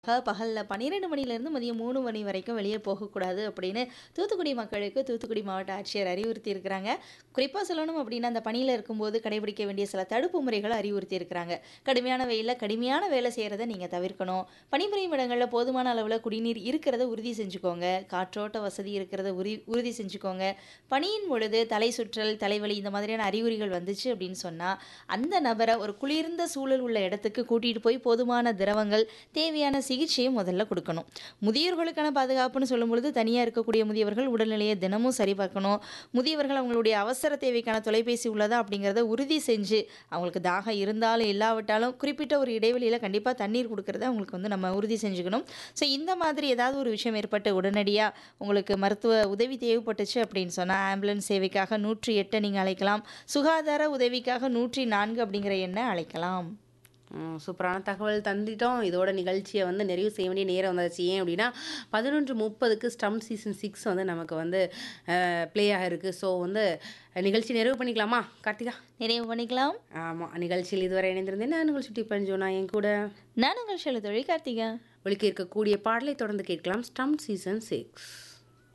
பகல்ல 12 மணிலேருந்து மதியம் 3 மணி வரைக்கும் வெளியே போகக்கூடாது அப்படின்னு தூத்துக்குடி மக்களுக்கு தூத்துக்குடி மாவட்ட ஆட்சியர் அறிவுறுத்தியிருக்கிறாங்க. குறிப்பா சொல்லணும் அப்படின்னா, அந்த பணியில இருக்கும்போது கடைபிடிக்க வேண்டிய சில தடுப்பு முறைகள அறிவுறுத்தியிருக்கிறாங்க. கடுமையான வெயில்ல கடுமையான வேலை செய்றத நீங்க தவிர்க்கணும். பணிபுரியும் இடங்கள்ல போதுமான அளவுல குடிநீர் இருக்கிறத உறுதி செஞ்சுக்கோங்க. காற்றோட்ட வசதி இருக்கிறத உரி உறுதி செஞ்சுக்கோங்க. பணியின் பொழுது தலை சுற்றல், தலைவலி இந்த மாதிரியான அறிகுறிகள் வந்துச்சு அப்படின்னு சொன்னா, அந்த நபர ஒரு குளிர்ந்த சூழல் உள்ள இடத்துக்கு கூட்டிட்டு போய் போதுமான திரவங்கள், தேவையான சிகிச்சைய முதல்ல குடுக்கணும். முதியோர்களுக்கான பாதுகாப்புன்னு சொல்லும்பொழுது, தனியா இருக்கக்கூடிய முதியவர்கள் உடல்நிலைய தினமும் சரிபார்க்கணும். முதியவர்கள் அவங்களுடைய அவசர தேவைக்கான தொலைபேசி உள்ளதா அப்படிங்கிறத உறுதி செஞ்சு, அவங்களுக்கு தாகம் இருந்தாலும் இல்லாவிட்டாலும் குறிப்பிட்ட ஒரு இடைவெளியில கண்டிப்பா தண்ணீர் குடுக்கிறத அவங்களுக்கு வந்து நம்ம உறுதி செஞ்சுக்கணும். ஸோ இந்த மாதிரி ஏதாவது ஒரு விஷயம் ஏற்பட்டு உடனடியா உங்களுக்கு மருத்துவ உதவி தேவைப்பட்டுச்சு அப்படின்னு சொன்னா, ஆம்புலன்ஸ் சேவைக்காக 108 நீங்க அழைக்கலாம். சுகாதார உதவிக்காக 104 அப்படிங்கிற எண்ண அழைக்கலாம். ம். சூப்பரான தகவல் தந்துட்டோம். இதோட நிகழ்ச்சிய வந்து நிறைவு செய்ய வேண்டிய நேரம் வந்தாச்சு. ஏன் அப்படின்னா, 11:30க்கு ஸ்டம்ப் சீசன் 6 வந்து நமக்கு வந்து அ ப்ளே ஆக இருக்கு. ஸோ வந்து நிகழ்ச்சி நிறைவு பண்ணிக்கலாமா? கார்த்திகா? நிறைவு பண்ணிக்கலாம். ஆமா. நிகழ்ச்சியில் இதுவரை இணைந்திருந்தேன் நான் உங்கள் சுட்டி பஞ்சோனா. என் கூட நான் உங்கள் செல்ல தோழி கார்த்திகா. ஒலிக்க இருக்கக்கூடிய பாடலை தொடர்ந்து கேட்கலாம். Stump season 6.